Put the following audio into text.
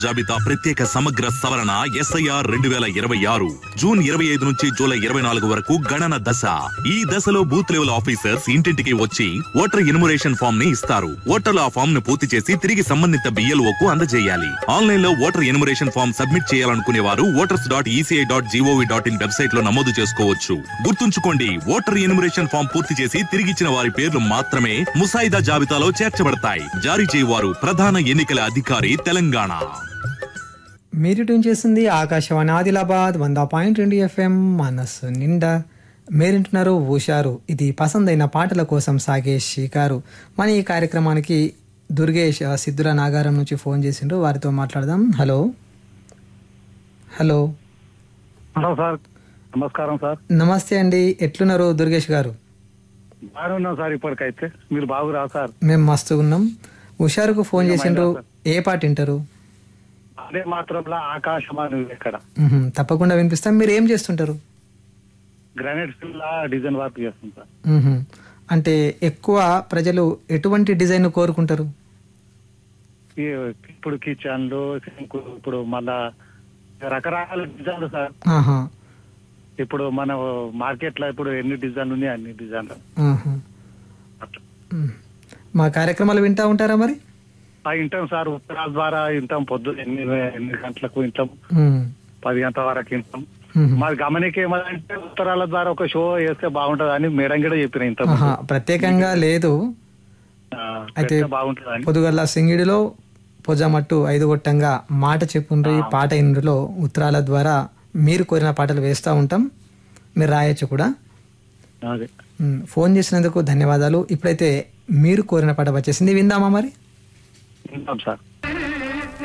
జాబితా ప్రత్యేక సమగ్ర సవరణ ఎస్ఐఆర్ రెండు వేల ఇరవై ఆరు జూన్ ఇరవై ఐదు నుంచి జూలై ఇరవై నాలుగు వరకు గణన దశ ఈ దశలో బూత్ లెవెల్ ఆఫీసర్స్ ఇంటింటికి వచ్చి ఓటర్ ఎన్యుమరేషన్ ఫామ్ ని ఇస్తారు ఓటర్లు ఆ ఫామ్ ను పూర్తి చేసి తిరిగి సంబంధిత బిఎల్ఓ కు అందజేయాలి ఆన్లైన్ లో ఓటర్ ఎన్యుమరేషన్ ఫామ్ సబ్మిట్ చేయాలనుకునే వారు voters dot ECI dot G O V dot in website లో నమోదు చేసుకోవచ్చు గుర్తుంచుకోండి ఓటర్ ఎన్యుమరేషన్ ఫామ్ పూర్తి చేసి తిరిగిచ్చిన వారి పేర్లు మాత్రమే ముసాయిదా జాబితాలో చేర్చబడతాయి జారీ చేయవారు ప్రధాన ఎన్నికల అధికారి తెలంగాణ మీరు ట్యూన్ చేసింది ఆకాశవాణి ఆదిలాబాద్ వంద పాయింట్ రెండు ఎఫ్ఎం మనస్సు నిండా మీరింటున్నారు హుషారు ఇది పసందైన పాటల కోసం సాగే షికారు మన ఈ కార్యక్రమానికి దుర్గేష్ ఆ, సిద్ధుల నాగారం నుంచి ఫోన్ చేసిండ్రు వారితో మాట్లాడదాం హలో హలో హలో సార్ నమస్కారం సార్ నమస్తే అండి ఎట్లున్నారు దుర్గేష్ గారు బాగానే ఉన్నాం సార్ ఇప్పటికైతే మీరు బాగురా సార్ మేము మస్తుగా ఉన్నాం హుషారుకు ఫోన్ చేసిండ్రు ఏ పాట వింటారు అదే మాత్రంలో ఆకాశమాని ఇక్కడ మ్హూ, తప్పకుండా వినిపిస్తాం మీరు ఏం చేస్తుంటారు గ్రానైట్ ఫిల్ డిజైన్ వర్క్ చేస్తాం సార్ మ్హూ. అంటే ఎక్కువ ప్రజలు ఎటువంటి డిజైన్ కోరుకుంటారు ఈ ఇప్పుడు కిచెన్లు సింక్ ఇప్పుడు మళ్ళా రకరకాల డిజైన్లు సార్ ఆహా ఇప్పుడు మన మార్కెట్ లో ఇప్పుడు ఎన్ని డిజైన్లు ఉన్నాయి అన్ని డిజైన్లు ఆహా. అట్లా. మ్. మా కార్యక్రమాలు వింటా ఉంటారా మరి ఆ వింటాం సార్ ఉత్తరాల ద్వారా వింటాం పొద్దు ఎన్ని ఎన్ని గంటలకు వింటాం మ్. పది గంటల వరకు వింటాం మ్. మరి గమనిక ఏమంటే ఉత్తరాల ద్వారా ఒక షో వేస్తే బాగుంటది అని మేడం కూడా చెప్పిన ఇంత ఆహా. ప్రత్యేకంగా లేదు అయితే బాగుంటది పొదుగల్ల సింగిడిలో పొజమట్టు ఐదు గొట్టంగా మాట చెప్పుండ్రి పాట ఇందులో ఉత్తరాల ద్వారా మీరు కోరిన పాటలు వేస్తూ ఉంటాం మీరు రాయొచ్చు కూడా అదే మ్. ఫోన్ చేసినందుకు ధన్యవాదాలు ఇప్పుడైతే మీరు కోరిన పాట వచ్చేసింది విందామా మరి వింటాం సార్